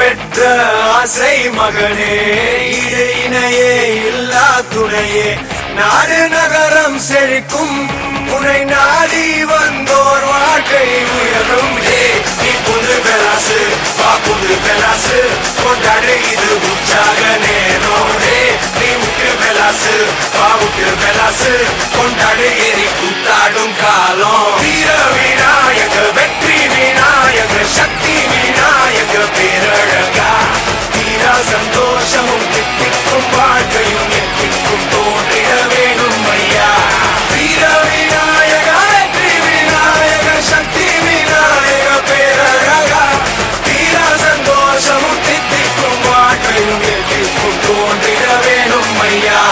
பெற்ற ஆசை மகனே ஈடு இணையே இல்லா துணையே நாடு நகரம் செழிக்கும் உனை நாடி வந்தோர் வாழ்க்கை உயரும் ஏ நீ புது பெலாசு வா புது பெலாசு கொண்டாடு இது உற்சாக நேரம் ஏ நீ விட்டு பெலாசு வா விட்டு பெலாசு கொண்டாடு எரி கூத்தாடும் காலம் வீர விநாயக வெற்றி விநாயக சக்தி விநாயக பேரழகா வீரா சந்தோஷமும் தித்திக்கும் வாழ்க்கையும் எத்திக்கும் தோன்றிட வேணும் ஐயா வீர விநாயக வெற்றி விநாயக சக்தி விநாயக பேரழகா வீரா சந்தோஷமும் தித்திக்கும் வாழ்க்கையும் எத்திக்கும் தோன்றிட வேணும் ஐயா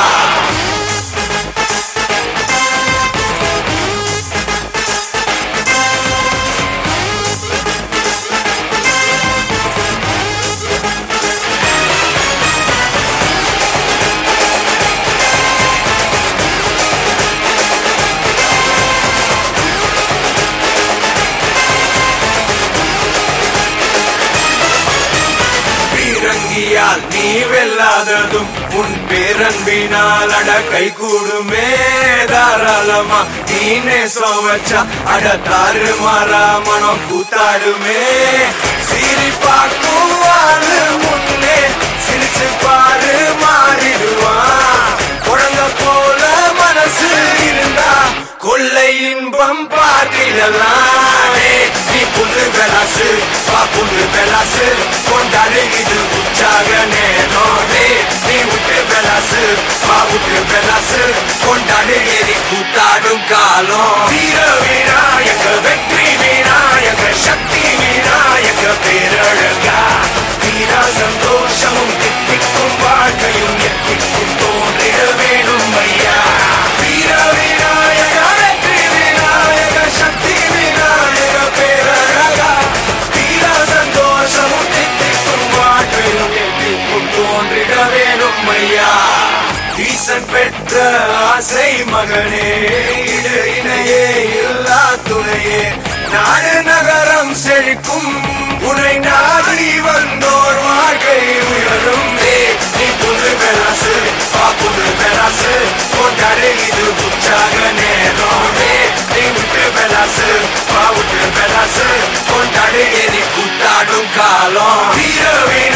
பீரங்கியால் நீ வெல்லாததும் உன் பேரன்பினால் அட கை கூடுமே தாராளமா நீனே சோவச்சா அட தாறு மாறா மனம் கூத்தாடுமே சீரி பார்க்கும் ஆளு முன்னே சிரிச்சு பாரு மாறிடுவான் குழந்தை போல மனசு இருந்தா கொள்ளை இன்பம் பார்த்திடலாம் ஏய், நீ புது பெலாசு வா புது பெலாசு கொண்டாடு இது உற்சாக நேரம் ஏய், நீ விட்டு பெலாசு வா விட்டு பெலாசு கொண்டாடு எரி கூத்தாடும் காலம் வீர விநாயக வெற்றி விநாயக சக்தி விநாயக பேரழகா வீரா சந்தோஷமும் தித்திக்கும் வாழ்க்கையும் எத்திக்கும் தோன்றிட வேணும் ஐயா வீர விநாயக வெற்றி விநாயக சக்தி விநாயக பேரழகா வீரா சந்தோஷமும் தித்திக்கும் வாழ்க்கையும் எத்திக்கும் தோன்றிட வேணும் ஐயா ஈசன் பெற்ற ஆசை மகனே ஈடு இணையே இல்லா துணையே நாடு நகரம் செழிக்கும் உனை நாடி வந்தோர் வாழ்க்கை உயரும் ஏ, நீ புது பெலாசு வா புது பெலாசு கொண்டாடு இது உற்சாக நேரம் ஏ, நீ விட்டு பெலாசு வா விட்டு பெலாசு கொண்டாடு எரி கூத்தாடும் காலம் வீர